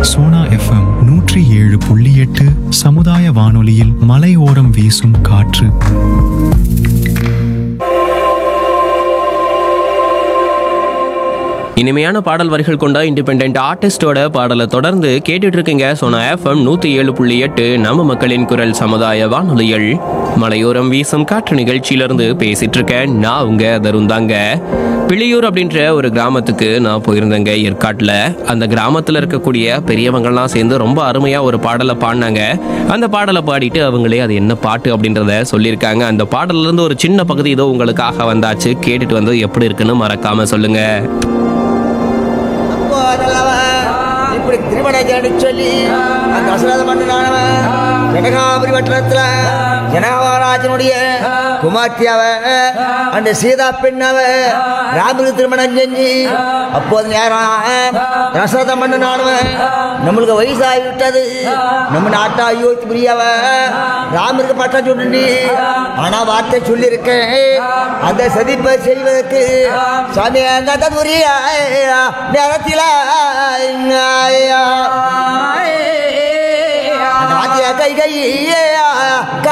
Sona FM நூற்றி ஏழு புள்ளி எட்டு சமுதாய வானொலியில் மலையோரம் வீசும் காற்று இனிமையான பாடல் வரிகள் கொண்ட இண்டிபெண்ட் ஆர்டிஸ்டோட பாடலை தொடர்ந்து கேட்டுட்டு இருக்கீங்க சோனா எஃப்எம் நூத்தி ஏழு புள்ளி எட்டு நம்ம மக்களின் குரல் சமுதாய வானொலிகள் மலையோரம் வீசும் காற்று நிகழ்ச்சியிலிருந்து பேசிட்டு இருக்கேன் நான் உங்க தருந்தாங்க பிள்ளையூர் அப்படின்ற ஒரு கிராமத்துக்கு நான் போயிருந்தேங்க ஏற்காட்டில் அந்த கிராமத்தில் இருக்கக்கூடிய பெரியவங்கள்லாம் சேர்ந்து ரொம்ப அருமையா ஒரு பாடலை பாடினாங்க அந்த பாடலை பாடிட்டு அவங்களே அது என்ன பாட்டு அப்படின்றத சொல்லியிருக்காங்க அந்த பாடல்ல இருந்து ஒரு சின்ன பகுதி இதோ உங்களுக்காக வந்தாச்சு கேட்டுட்டு வந்து எப்படி இருக்குன்னு மறக்காம சொல்லுங்க அப்போ நல்லவன் இப்படி திருமண ஜனி சொல்லி அந்த அசுரத மன்னனானவன் ஜனகாபுரி வட்டத்துல ஜனகராஜனுடைய குமார்த்தி அவன் அந்த சீதா பெண்ணவ ராமருக்கு திருமணம் செஞ்சு அப்போது நேரம் தசரத மன்னனானவன் நம்மளுக்கு வயசாகி விட்டது நம்ம நாட்டா அயோத்தி புரியவ ராமருக்கு பட்டம் சொல்லி ஆனா வார்த்தை சொல்லியிருக்கேன் அந்த சதிப்பை செய்வதற்கு சாமி அந்த ததுரிய நேரத்தில் அந்த வாத்திய கை கை